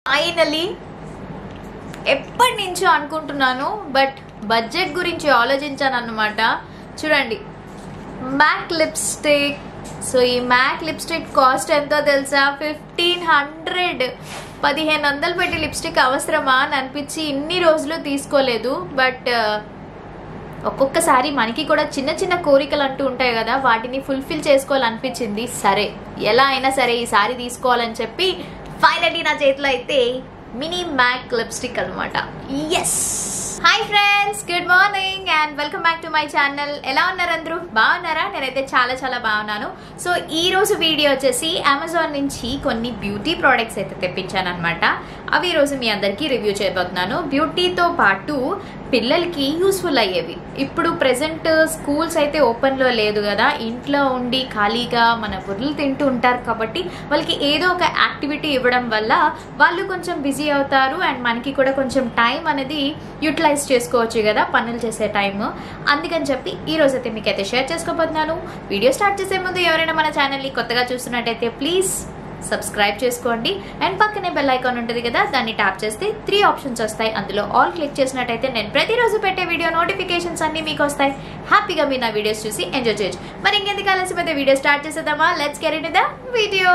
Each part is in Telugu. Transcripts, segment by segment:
ఫైనలీ ఎప్పటి నుంచో అనుకుంటున్నాను బట్ బడ్జెట్ గురించి ఆలోచించాను అనమాట చూడండి మ్యాక్ లిప్స్టిక్ సో ఈ మ్యాక్ లిప్స్టిక్ కాస్ట్ ఎంతో తెలుసా ఫిఫ్టీన్ హండ్రెడ్ పదిహేను వందలు పెట్టి లిప్స్టిక్ అవసరమా అని అనిపించి ఇన్ని రోజులు తీసుకోలేదు బట్ ఒక్కొక్కసారి మనకి కూడా చిన్న చిన్న కోరికలు అంటూ ఉంటాయి కదా వాటిని ఫుల్ఫిల్ చేసుకోవాలనిపించింది సరే ఎలా అయినా సరే ఈసారి తీసుకోవాలని చెప్పి ఫైనలీ నా చేతిలో అయితే మినీ మ్యాక్ లిప్స్టిక్ అనమాట yes hi friends good morning and welcome back to my channel ఎలా ఉన్నారు అందరూ బాగున్నారా నేనైతే చాలా చాలా బాగున్నాను సో ఈ రోజు వీడియో వచ్చేసి అమెజాన్ నుంచి కొన్ని బ్యూటీ ప్రోడక్ట్స్ అయితే తెప్పించాను అనమాట అవి ఈ రోజు మీ అందరికీ రివ్యూ చేయబోతున్నాను బ్యూటీతో పాటు పిల్లలకి యూస్ఫుల్ అయ్యేవి ఇప్పుడు ప్రెసెంట్ స్కూల్స్ అయితే ఓపెన్లో లేదు కదా ఇంట్లో ఉండి ఖాళీగా మన బుర్రలు తింటూ ఉంటారు కాబట్టి వాళ్ళకి ఏదో ఒక యాక్టివిటీ ఇవ్వడం వల్ల వాళ్ళు కొంచెం బిజీ అవుతారు అండ్ మనకి కూడా కొంచెం టైం అనేది యూటిలైజ్ చేసుకోవచ్చు కదా పనులు చేసే టైం అందుకని చెప్పి ఈ రోజు అయితే మీకు అయితే షేర్ చేసుకోబోతున్నాను వీడియో స్టార్ట్ చేసే ముందు ఎవరైనా మన ఛానల్ని కొత్తగా చూస్తున్నట్టయితే ప్లీజ్ సబ్స్క్రైబ్ చేసుకోండి అండ్ పక్కనే బెల్ ఐకాన్ ఉంటుంది కదా దాన్ని ట్యాప్ చేస్తే త్రీ ఆప్షన్స్ వస్తాయి అందులో ఆల్ క్లిక్ చేసినట్టయితే నేను ప్రతిరోజు పెట్టే వీడియో నోటిఫికేషన్స్ అన్ని మీకు వస్తాయి హ్యాపీగా మీరు నా వీడియోస్ చూసి ఎంజాయ్ చేయొచ్చు మరి ఇంకెందుకు ఆలస్యం అయితే వీడియో స్టార్ట్ చేసేద్దామా let's get in the video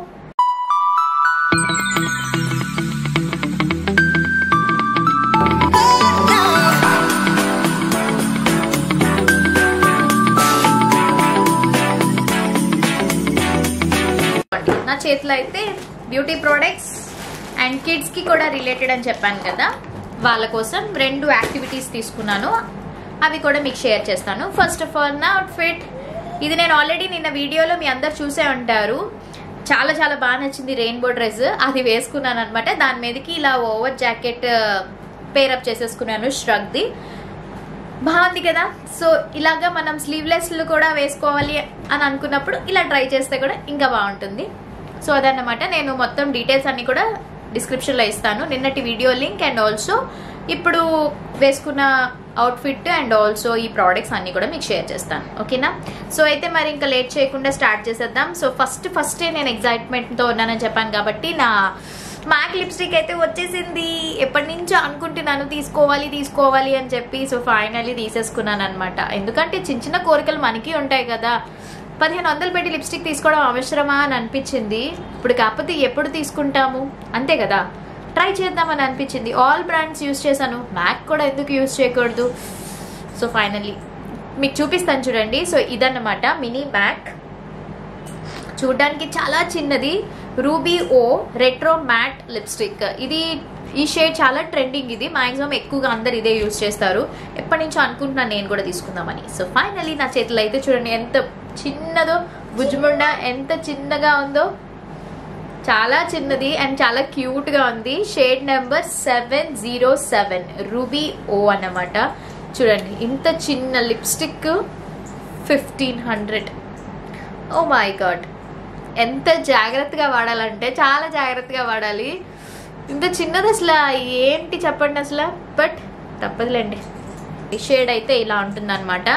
నా చేతిలో అయితే బ్యూటీ ప్రోడక్ట్స్ అండ్ కిడ్స్కి కూడా రిలేటెడ్ అని చెప్పాను కదా వాళ్ళ కోసం రెండు యాక్టివిటీస్ తీసుకున్నాను అవి కూడా మీకు షేర్ చేస్తాను ఫస్ట్ ఆఫ్ ఆల్ నా అవుట్ఫిట్ ఇది నేను ఆల్రెడీ నిన్న వీడియోలో మీ అందరు చూసే ఉంటారు చాలా చాలా బాగా నచ్చింది రెయిన్బో డ్రెస్ అది వేసుకున్నాను అనమాట దాని మీదకి ఇలా ఓవర్ జాకెట్ పేరప్ చేసేసుకున్నాను ష్రగ్ది బాగుంది కదా సో ఇలాగా మనం స్లీవ్లెస్లు కూడా వేసుకోవాలి అని అనుకున్నప్పుడు ఇలా ట్రై చేస్తే కూడా ఇంకా బాగుంటుంది సో అదన్నమాట నేను మొత్తం డీటెయిల్స్ అన్ని కూడా డిస్క్రిప్షన్లో ఇస్తాను నిన్నటి వీడియో లింక్ అండ్ ఆల్సో ఇప్పుడు వేసుకున్న అవుట్ఫిట్ అండ్ ఆల్సో ఈ ప్రోడక్ట్స్ అన్ని కూడా మీకు షేర్ చేస్తాను ఓకేనా సో అయితే మరి ఇంకా లేట్ చేయకుండా స్టార్ట్ చేసేద్దాం సో ఫస్ట్ ఫస్టే నేను ఎగ్జైట్మెంట్తో ఉన్నానని చెప్పాను కాబట్టి నా మ్యాక్ లిప్స్టిక్ అయితే వచ్చేసింది ఎప్పటి నుంచో అనుకుంటున్నాను తీసుకోవాలి తీసుకోవాలి అని చెప్పి సో ఫైనల్లీ తీసేసుకున్నాను అనమాట ఎందుకంటే చిన్న చిన్న కోరికలు మనకి ఉంటాయి కదా పదిహేను వందలు పెట్టి లిప్స్టిక్ తీసుకోవడం అవసరమా అని అనిపించింది ఇప్పుడు కాకపోతే ఎప్పుడు తీసుకుంటాము అంతే కదా ట్రై చేద్దామని అనిపించింది ఆల్ బ్రాండ్స్ యూస్ చేశాను మ్యాక్ కూడా ఎందుకు యూస్ చేయకూడదు సో ఫైనల్లీ మీకు చూపిస్తాను చూడండి సో ఇదన్నమాట మినీ మ్యాక్ చూడడానికి చాలా చిన్నది ruby woo retro matte lipstick ఇది ఈ షేడ్ చాలా ట్రెండింగ్ ఇది మాక్సిమం ఎక్కువగా అందరు ఇదే యూస్ చేస్తారు ఎప్పటి నుంచో అనుకుంటున్నాను నేను కూడా తీసుకుందామని సో ఫైనలీ నా చేతిలో అయితే చూడండి ఎంత చిన్నదో బుజ్జుముండ ఎంత చిన్నగా ఉందో చాలా చిన్నది అండ్ చాలా క్యూట్గా ఉంది shade number seven zero seven ruby woo అన్నమాట చూడండి ఇంత చిన్న lipstick fifteen hundred oh my god ఎంత జాగ్రత్తగా వాడాలంటే చాలా జాగ్రత్తగా వాడాలి ఇంత చిన్నది అసలు ఏంటి చెప్పండి అసలు బట్ తప్పదులేండి ఈ షేడ్ అయితే ఇలా ఉంటుందన్నమాట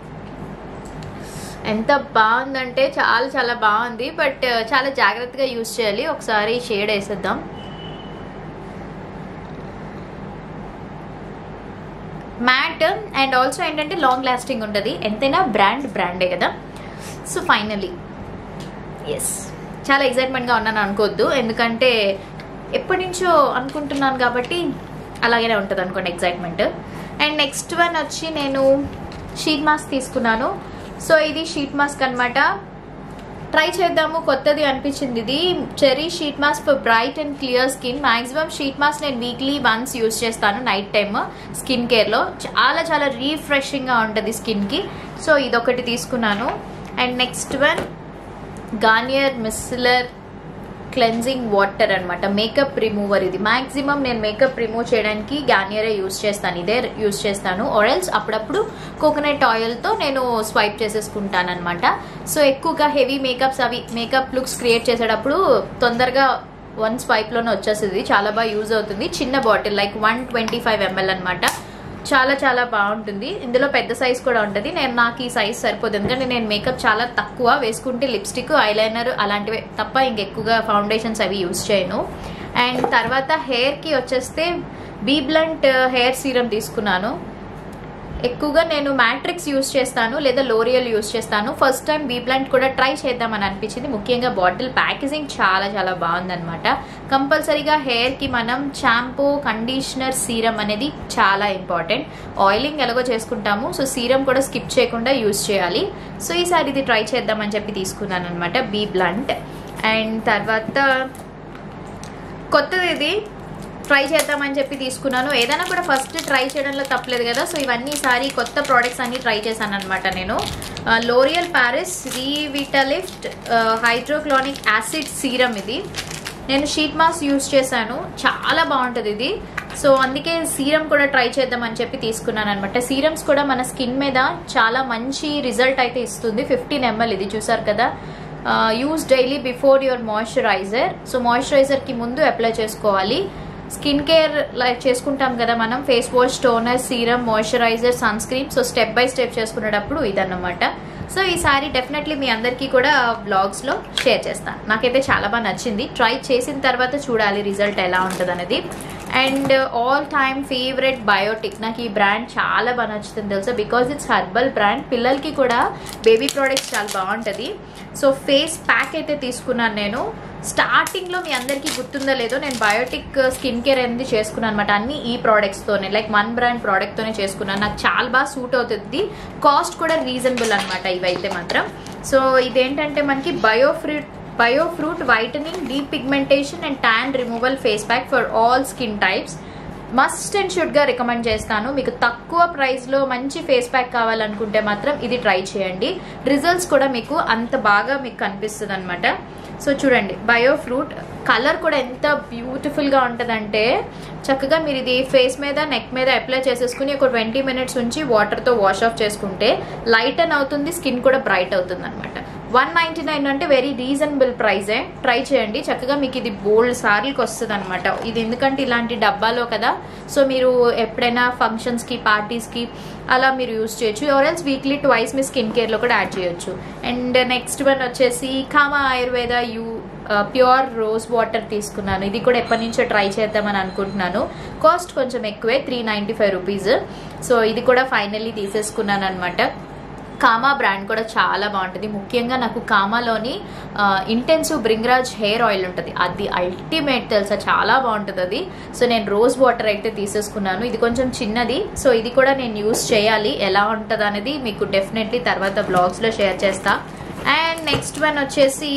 ఎంత బాగుందంటే చాలా చాలా బాగుంది బట్ చాలా జాగ్రత్తగా యూస్ చేయాలి ఒకసారి షేడ్ వేసేద్దాం మ్యాట్ అండ్ ఆల్సో ఏంటంటే లాంగ్ లాస్టింగ్ ఉంటుంది ఎంతైనా బ్రాండ్ బ్రాండే కదా సో ఫైనలీ ఎస్ చాలా ఎగ్జైట్మెంట్గా ఉన్నాను అనుకోవద్దు ఎందుకంటే ఎప్పటి నుంచో అనుకుంటున్నాను కాబట్టి అలాగనే ఉంటుంది అనుకోండి ఎగ్జైట్మెంట్ అండ్ నెక్స్ట్ వన్ వచ్చి నేను షీట్ మాస్క్ తీసుకున్నాను సో ఇది షీట్ మాస్క్ అనమాట ట్రై చేద్దాము కొత్తది అనిపించింది ఇది cherry sheet mask for bright and clear skin maximum sheet mask నేను వీక్లీ వన్స్ యూస్ చేస్తాను నైట్ టైమ్ స్కిన్ కేర్లో చాలా చాలా రీఫ్రెషింగ్గా ఉంటుంది స్కిన్కి సో ఇదొకటి తీసుకున్నాను and next one Garnier micellar cleansing water అనమాట మేకప్ రిమూవర్ ఇది మాక్సిమం నేను మేకప్ రిమూవ్ చేయడానికి గార్నియరే యూస్ చేస్తాను ఇదే యూస్ చేస్తాను ఆరెల్స్ అప్పుడప్పుడు కోకోనట్ ఆయిల్తో నేను స్వైప్ చేసేసుకుంటాను అనమాట సో ఎక్కువగా హెవీ మేకప్స్ అవి మేకప్ లుక్స్ క్రియేట్ చేసేటప్పుడు తొందరగా వన్ స్వైప్లోనే వచ్చేస్తుంది చాలా బాగా యూజ్ అవుతుంది చిన్న bottle like one twenty five ML అనమాట చాలా చాలా బాగుంటుంది ఇందులో పెద్ద సైజ్ కూడా ఉంటుంది నేను నాకు ఈ సైజ్ సరిపోదు ఎందుకంటే నేను మేకప్ చాలా తక్కువ వేసుకుంటే లిప్స్టిక్ ఐలైనర్ అలాంటివి తప్ప ఇంకెక్కువగా ఫౌండేషన్స్ అవి యూస్ చేయను అండ్ తర్వాత హెయిర్కి వచ్చేస్తే బీ బ్లంట్ హెయిర్ సీరం తీసుకున్నాను ఎక్కువగా నేను మ్యాట్రిక్స్ యూస్ చేస్తాను లేదా లోరియల్ యూస్ చేస్తాను ఫస్ట్ టైం బీ బ్లంట్ కూడా ట్రై చేద్దామని అనిపించింది ముఖ్యంగా బాటిల్ ప్యాకేజింగ్ చాలా చాలా బాగుందన్నమాట కంపల్సరీగా హెయిర్కి మనం షాంపూ కండిషనర్ సీరం అనేది చాలా ఇంపార్టెంట్ ఆయిలింగ్ ఎలాగో చేసుకుంటాము సో సీరం కూడా స్కిప్ చేయకుండా యూస్ చేయాలి సో ఈసారి ఇది ట్రై చేద్దామని చెప్పి తీసుకున్నాను అనమాట బీ బ్లంట్ అండ్ తర్వాత కొత్తది ఇది ట్రై చేద్దామని చెప్పి తీసుకున్నాను ఏదైనా కూడా ఫస్ట్ ట్రై చేయడంలో తప్పలేదు కదా సో ఇవన్నీ ఈసారి కొత్త ప్రోడక్ట్స్ అన్ని ట్రై చేశాను అనమాట నేను L'Oreal Paris Revitalift hyaluronic acid serum ఇది నేను షీట్ మాస్క్ యూస్ చేశాను చాలా బాగుంటుంది ఇది సో అందుకే సీరం కూడా ట్రై చేద్దామని చెప్పి తీసుకున్నాను అనమాట సీరమ్స్ కూడా మన స్కిన్ మీద చాలా మంచి రిజల్ట్ అయితే ఇస్తుంది ఫిఫ్టీన్ ఎంఎల్ ఇది చూసారు కదా use daily before your moisturiser so మాయిశ్చరైజర్కి ముందు అప్లై చేసుకోవాలి స్కిన్ కేర్ లైక్ చేసుకుంటాం కదా మనం face wash toner serum moisturiser sun screen so step by step చేసుకునేటప్పుడు ఇదన్నమాట సో ఈసారి డెఫినెట్లీ మీ అందరికీ కూడా బ్లాగ్స్లో షేర్ చేస్తాను నాకైతే చాలా బాగా నచ్చింది ట్రై చేసిన తర్వాత చూడాలి రిజల్ట్ ఎలా ఉంటుంది అనేది and all time favourite Biotique నాకు ఈ బ్రాండ్ చాలా బాగా నచ్చుతుంది తెలుసా బికాజ్ ఇట్స్ హర్బల్ బ్రాండ్ పిల్లలకి కూడా బేబీ ప్రోడక్ట్స్ చాలా బాగుంటుంది సో ఫేస్ ప్యాక్ అయితే తీసుకున్నాను నేను స్టార్టింగ్లో మీ అందరికీ గుర్తుందో లేదో నేను బయోటిక్ స్కిన్ కేర్ అనేది చేసుకున్నాను అనమాట అన్ని ఈ ప్రోడక్ట్స్తోనే లైక్ వన్ బ్రాండ్ ప్రోడక్ట్తోనే చేసుకున్నాను నాకు చాలా బాగా సూట్ అవుతుంది కాస్ట్ కూడా రీజనబుల్ అనమాట ఇవైతే మాత్రం సో ఇదేంటంటే మనకి bio fruit bio fruit whitening deep pigmentation and tan removal face pack for all skin types must and షుడ్గా రికమెండ్ చేస్తాను మీకు తక్కువ ప్రైస్లో మంచి ఫేస్ ప్యాక్ కావాలనుకుంటే మాత్రం ఇది ట్రై చేయండి రిజల్ట్స్ కూడా మీకు అంత బాగా మీకు కనిపిస్తుంది అనమాట సో చూడండి బయో ఫ్రూట్ కలర్ కూడా ఎంత బ్యూటిఫుల్గా ఉంటుందంటే చక్కగా మీరు ఇది ఫేస్ మీద నెక్ మీద అప్లై చేసేసుకుని ఒక ట్వంటీ మినిట్స్ ఉంచి వాటర్తో వాష్ ఆఫ్ చేసుకుంటే లైట్ అని అవుతుంది స్కిన్ కూడా బ్రైట్ అవుతుంది అనమాట వన్ నైంటీ నైన్ అంటే వెరీ రీజనబుల్ ప్రైజే ట్రై చేయండి చక్కగా మీకు ఇది బోల్డ్ సార్లకి వస్తుంది అనమాట ఇది ఎందుకంటే ఇలాంటి డబ్బాలో కదా సో మీరు ఎప్పుడైనా ఫంక్షన్స్కి పార్టీస్కి అలా మీరు యూస్ చేయొచ్చు ఎవరెల్స్ వీక్లీ ట్వైస్ మీ స్కిన్ కేర్లో కూడా యాడ్ చేయొచ్చు అండ్ నెక్స్ట్ వన్ వచ్చేసి కామా ఆయుర్వేద యూ ప్యూర్ రోజ్ వాటర్ తీసుకున్నాను ఇది కూడా ఎప్పటి నుంచో ట్రై చేద్దామని అనుకుంటున్నాను కాస్ట్ కొంచెం ఎక్కువే three ninety five rupees so ఇది కూడా ఫైనల్లీ తీసేసుకున్నాను అనమాట కామా బ్రాండ్ కూడా చాలా బాగుంటుంది ముఖ్యంగా నాకు కామాలోని ఇంటెన్సివ్ బ్రింగ్రాజ్ హెయిర్ ఆయిల్ ఉంటుంది అది అల్టిమేట్ తెలుసా చాలా బాగుంటుంది అది సో నేను రోజ్ వాటర్ అయితే తీసేసుకున్నాను ఇది కొంచెం చిన్నది సో ఇది కూడా నేను యూస్ చేయాలి ఎలా ఉంటుంది అనేది మీకు డెఫినెట్లీ తర్వాత బ్లాగ్స్లో షేర్ చేస్తా అండ్ నెక్స్ట్ వన్ వచ్చేసి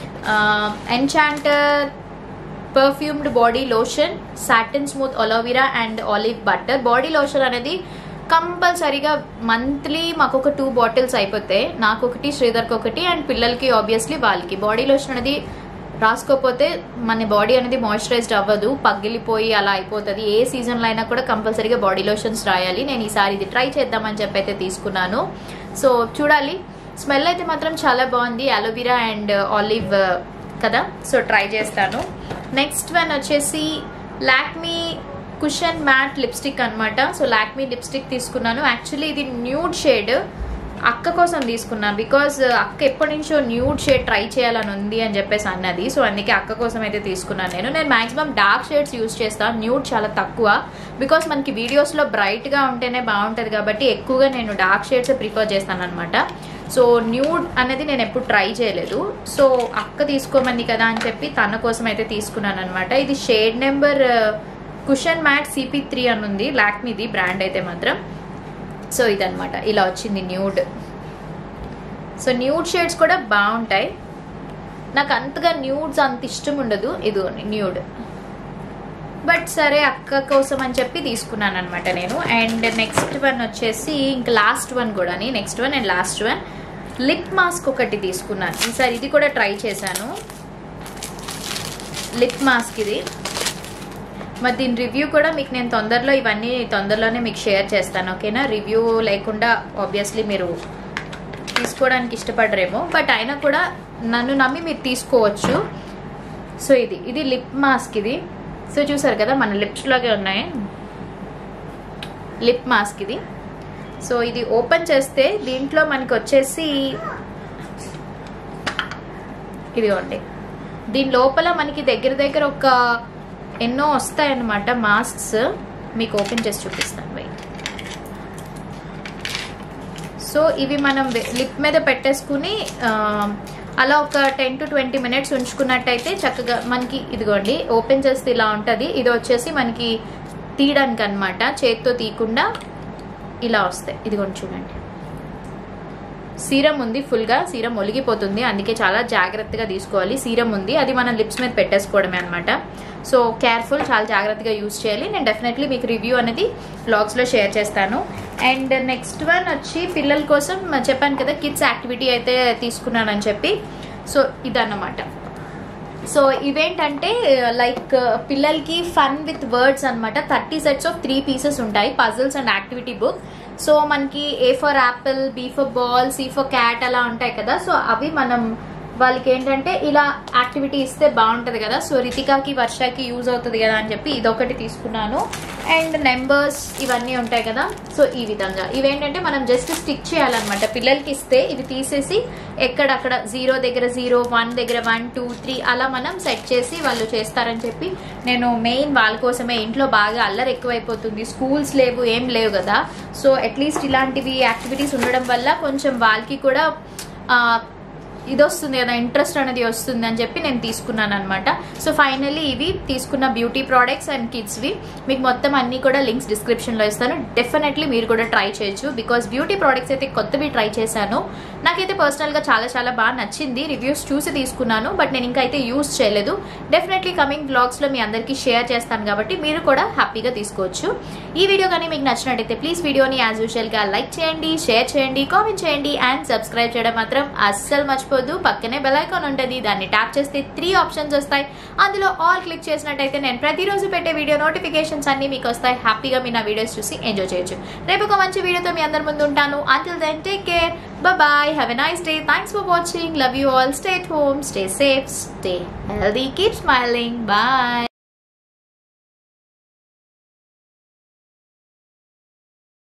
enchanter perfumed body lotion satin smooth aloe vera and olive butter body lotion అనేది కంపల్సరీగా మంత్లీ మాకు ఒక టూ బాటిల్స్ అయిపోతాయి నాకు ఒకటి శ్రీధర్కి ఒకటి అండ్ పిల్లలకి ఆబ్వియస్లీ వాళ్ళకి బాడీ లోషన్ అనేది రాసుకోకపోతే మన బాడీ అనేది మాయిశ్చరైజ్డ్ అవ్వదు పగిలిపోయి అలా అయిపోతుంది ఏ సీజన్లో అయినా కూడా కంపల్సరీగా బాడీ లోషన్స్ రాయాలి నేను ఈసారి ఇది ట్రై చేద్దామని చెప్పి అయితే తీసుకున్నాను సో చూడాలి స్మెల్ అయితే మాత్రం చాలా బాగుంది అలోవెరా అండ్ ఆలివ్ కదా సో ట్రై చేస్తాను నెక్స్ట్ వన్ వచ్చేసి లాక్మీ కుషన్ మ్యాట్ లిప్స్టిక్ అనమాట సో లాక్మీ లిప్స్టిక్ తీసుకున్నాను యాక్చువల్లీ ఇది న్యూడ్ షేడ్ అక్క కోసం తీసుకున్నాను బికాజ్ అక్క ఎప్పటి నుంచో న్యూడ్ షేడ్ ట్రై చేయాలని ఉంది అని చెప్పేసి అన్నది సో అందుకే అక్క కోసం అయితే తీసుకున్నాను నేను నేను మాక్సిమం డార్క్ షేడ్స్ యూస్ చేస్తాను న్యూడ్ చాలా తక్కువ బికాస్ మనకి వీడియోస్లో బ్రైట్గా ఉంటేనే బాగుంటుంది కాబట్టి ఎక్కువగా నేను డార్క్ షేడ్స్ ప్రిఫర్ చేస్తాను అనమాట సో న్యూడ్ అనేది నేను ఎప్పుడు ట్రై చేయలేదు సో అక్క తీసుకోమంది కదా అని చెప్పి తన కోసం అయితే తీసుకున్నాను అనమాట ఇది shade number cushion matte CP three అని ఉంది లాక్మీది బ్రాండ్ అయితే మాత్రం సో ఇదనమాట ఇలా వచ్చింది న్యూడ్ సో న్యూడ్ షేడ్స్ కూడా బాగుంటాయి నాకు అంతగా న్యూడ్స్ అంత ఇష్టం ఉండదు ఇది న్యూడ్ బట్ సరే అక్క కోసం అని చెప్పి తీసుకున్నాను అనమాట నేను అండ్ నెక్స్ట్ వన్ వచ్చేసి ఇంకా లాస్ట్ వన్ కూడా next one and last one lip mask ఒకటి తీసుకున్నాను ఈసారి ఇది కూడా ట్రై చేశాను లిప్ మాస్క్ ఇది మరి దీని రివ్యూ కూడా మీకు నేను తొందరలో ఇవన్నీ తొందరలోనే మీకు షేర్ చేస్తాను ఓకేనా రివ్యూ లేకుండా ఆబ్వియస్లీ మీరు తీసుకోవడానికి ఇష్టపడరేమో బట్ అయినా కూడా నన్ను నమ్మి మీరు తీసుకోవచ్చు సో ఇది ఇది లిప్ మాస్క్ ఇది సో చూసారు కదా మన లిప్స్ లాగే ఉన్నాయి లిప్ మాస్క్ ఇది సో ఇది ఓపెన్ చేస్తే దీంట్లో మనకి వచ్చేసి ఇదిగోండి దీని లోపల మనకి దగ్గర దగ్గర ఒక ఎన్నో వస్తాయన్నమాట మాస్క్స్ మీకు ఓపెన్ చేసి చూపిస్తాను వెయిట్ సో ఇవి మనం లిప్ మీద పెట్టేసుకుని ఆ, అలా ఒక టెన్ టు ట్వంటీ మినిట్స్ ఉంచుకున్నట్టయితే చక్కగా మనకి ఇదిగోండి ఓపెన్ చేస్తే ఇలా ఉంటుంది ఇది వచ్చేసి మనకి తీయడానికి అనమాట చేతితో తీయకుండా ఇలా వస్తాయి ఇదిగోండి చూడండి సీరం ఉంది ఫుల్గా సీరం ఒలిగిపోతుంది అందుకే చాలా జాగ్రత్తగా తీసుకోవాలి సీరం ఉంది అది మనం లిప్స్ మీద పెట్టేసుకోవడమే అనమాట సో కేర్ఫుల్ చాలా జాగ్రత్తగా యూస్ చేయాలి నేను డెఫినెట్లీ మీకు రివ్యూ అనేది బ్లాగ్స్లో షేర్ చేస్తాను అండ్ నెక్స్ట్ వన్ వచ్చి పిల్లల కోసం చెప్పాను కదా కిడ్స్ యాక్టివిటీ అయితే తీసుకున్నానని చెప్పి సో ఇదన్నమాట సో ఇవేంటంటే లైక్ పిల్లలకి ఫన్ విత్ వర్డ్స్ అన్నమాట thirty sets of three pieces ఉంటాయి puzzles and activity book so మనకి A for apple B for ball C for cat అలా ఉంటాయి కదా సో అవి మనం వాళ్ళకి ఏంటంటే ఇలా యాక్టివిటీ ఇస్తే బాగుంటుంది కదా సో రితికాకి వర్షకి యూజ్ అవుతుంది కదా అని చెప్పి ఇదొకటి తీసుకున్నాను అండ్ నెంబర్స్ ఇవన్నీ ఉంటాయి కదా సో ఈ విధంగా ఇవేంటంటే మనం జస్ట్ స్టిక్ చేయాలన్నమాట పిల్లలకి ఇస్తే ఇవి తీసేసి ఎక్కడక్కడ జీరో దగ్గర జీరో వన్ దగ్గర వన్ టూ త్రీ అలా మనం సెట్ చేసి వాళ్ళు చేస్తారని చెప్పి నేను మెయిన్ వాళ్ళ కోసమే ఇంట్లో బాగా అల్లరి ఎక్కువైపోతుంది స్కూల్స్ లేవు ఏం లేవు కదా సో అట్లీస్ట్ ఇలాంటివి యాక్టివిటీస్ ఉండడం వల్ల కొంచెం వాళ్ళకి కూడా ఆ, ఇది వస్తుంది కదా ఇంట్రెస్ట్ అనేది వస్తుంది అని చెప్పి నేను తీసుకున్నాను అనమాట సో ఫైనల్లీ ఇవి తీసుకున్న బ్యూటీ ప్రోడక్ట్స్ అండ్ కిడ్స్వి మీకు మొత్తం అన్ని కూడా లింక్స్ డిస్క్రిప్షన్లో ఇస్తాను డెఫినెట్లీ మీరు కూడా ట్రై చేయొచ్చు బికాస్ బ్యూటీ ప్రోడక్ట్స్ అయితే కొత్తవి ట్రై చేశాను నాకైతే పర్సనల్గా చాలా చాలా బాగా నచ్చింది రివ్యూస్ చూసి తీసుకున్నాను బట్ నేను ఇంకా అయితే యూస్ చేయలేదు డెఫినెట్లీ కమింగ్ బ్లాగ్స్లో మీ అందరికీ షేర్ చేస్తాను కాబట్టి మీరు కూడా హ్యాపీగా తీసుకోవచ్చు ఈ వీడియో కానీ మీకు నచ్చినట్టయితే ప్లీజ్ వీడియోని యాజ్ యూజువల్గా లైక్ చేయండి షేర్ చేయండి కామెంట్ చేయండి అండ్ సబ్స్క్రైబ్ చేయడం మాత్రం అస్సలు మర్చిపోద్దు పక్కనే బెల్ ఐకాన్ ఉంటుంది దాన్ని ట్యాప్ చేస్తే త్రీ ఆప్షన్స్ వస్తాయి అందులో ఆల్ క్లిక్ చేసినట్టయితే నేను ప్రతిరోజు పెట్టే వీడియో నోటిఫికేషన్స్ అన్ని మీకు వస్తాయి హ్యాపీగా మీ నా వీడియోస్ చూసి ఎంజాయ్ చేయొచ్చు రేపు ఒక మంచి వీడియోతో మీ అందరి ముందు ఉంటాను until then take care bye have a nice day thanks for watching love you all stay at home stay safe stay healthy keep smiling bye